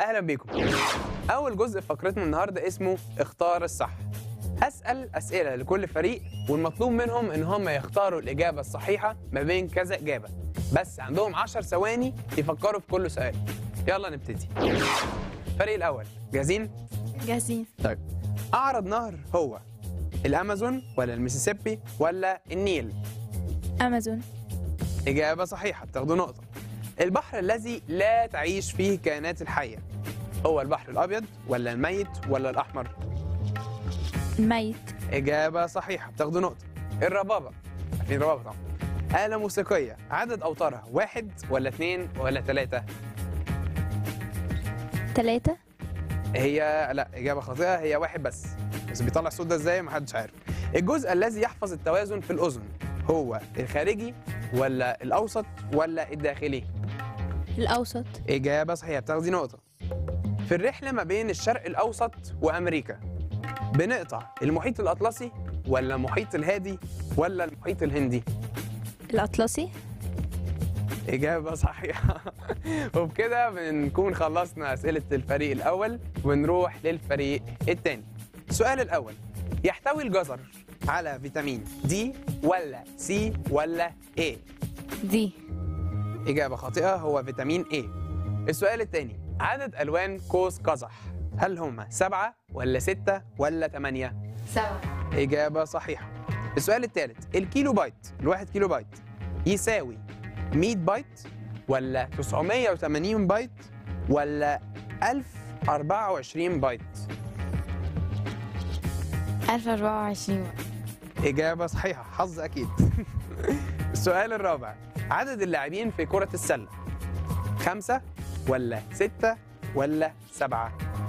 اهلا بيكم اول جزء في فقرتنا النهارده اسمه اختار الصح هسال اسئله لكل فريق والمطلوب منهم ان هم يختاروا الاجابه الصحيحه ما بين كذا اجابه بس عندهم 10 ثواني يفكروا في كل سؤال يلا نبتدي الفريق الاول جاهزين جاهزين طيب اعرض نهر هو الامازون ولا الميسيسيبي ولا النيل امازون إجابة صحيحة بتاخدوا نقطة البحر الذي لا تعيش فيه كائنات الحية هو البحر الأبيض ولا الميت ولا الأحمر الميت إجابة صحيحة بتاخدوا نقطة الربابة عارفين الربابة طبعا آلة موسيقية عدد أوتارها واحد ولا اتنين ولا تلاتة ثلاثة هي لا إجابة خاطئة هي واحد بس بس بيطلع الصوت ده ازاي محدش عارف الجزء الذي يحفظ التوازن في الأذن هو الخارجي ولا الأوسط ولا الداخلي الأوسط إجابة صحيحة بتاخدي نقطة. في الرحلة ما بين الشرق الأوسط وأمريكا بنقطع المحيط الأطلسي ولا المحيط الهادي ولا المحيط الهندي؟ الأطلسي إجابة صحيحة. وبكده بنكون خلصنا أسئلة الفريق الأول ونروح للفريق الثاني. السؤال الأول يحتوي الجزر على فيتامين دي ولا سي ولا ايه؟ دي إجابة خاطئة هو فيتامين A. السؤال الثاني عدد ألوان قوس قزح هل هم سبعة ولا ستة ولا ثمانية؟ سبعة إجابة صحيحة. السؤال الثالث الكيلو بايت الواحد كيلو بايت يساوي 100 بايت ولا 980 بايت ولا 1024 بايت؟ ألف أربعة وعشرين إجابة صحيحة حظ أكيد السؤال الرابع عدد اللاعبين في كرة السلة خمسة ولا ستة ولا سبعة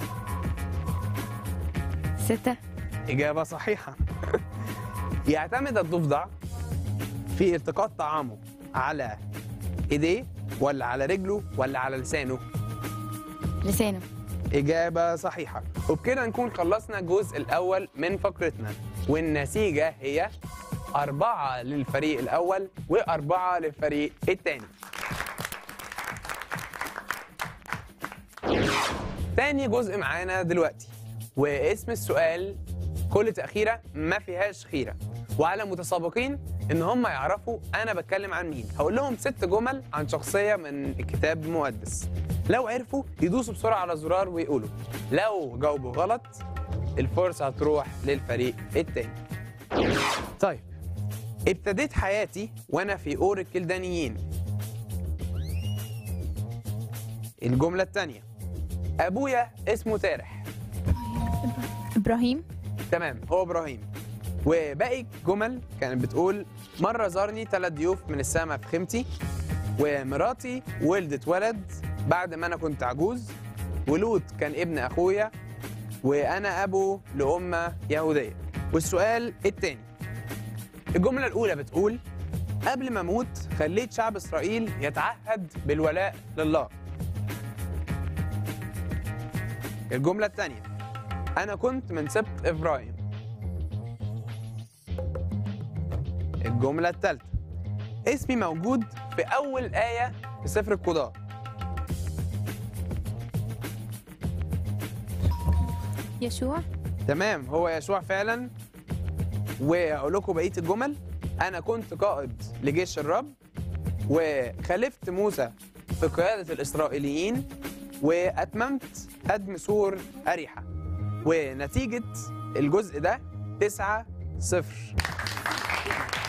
ستة إجابة صحيحة يعتمد الضفدع في التقاط طعامه على إيديه ولا على رجله ولا على لسانه لسانه إجابة صحيحة وبكده نكون خلصنا الجزء الأول من فقرتنا والنتيجة هي أربعة للفريق الأول وأربعة للفريق الثاني تاني جزء معانا دلوقتي واسم السؤال كل تأخيرة ما فيهاش خيرة وعلى متسابقين ان هم يعرفوا انا بتكلم عن مين هقول لهم ست جمل عن شخصية من الكتاب المقدس لو عرفوا يدوسوا بسرعة على زرار ويقولوا لو جاوبوا غلط الفرصة هتروح للفريق التاني طيب ابتديت حياتي وانا في اور الكلدانيين الجملة التانية ابويا اسمه تارح إبراهيم تمام هو ابراهيم وباقي جمل كانت بتقول مره زارني ثلاث ضيوف من السماء في خيمتي ومراتي ولدت ولد بعد ما انا كنت عجوز ولوط كان ابن اخويا وانا ابو لامه يهوديه والسؤال الثاني الجمله الاولى بتقول قبل ما اموت خليت شعب اسرائيل يتعهد بالولاء لله الجمله الثانيه انا كنت من سبط ابراهيم الجملة الثالثة اسمي موجود في أول آية في سفر القضاء يشوع تمام هو يشوع فعلا وأقول لكم بقية الجمل أنا كنت قائد لجيش الرب وخالفت موسى في قيادة الإسرائيليين وأتممت هدم سور أريحة ونتيجة الجزء ده تسعة صفر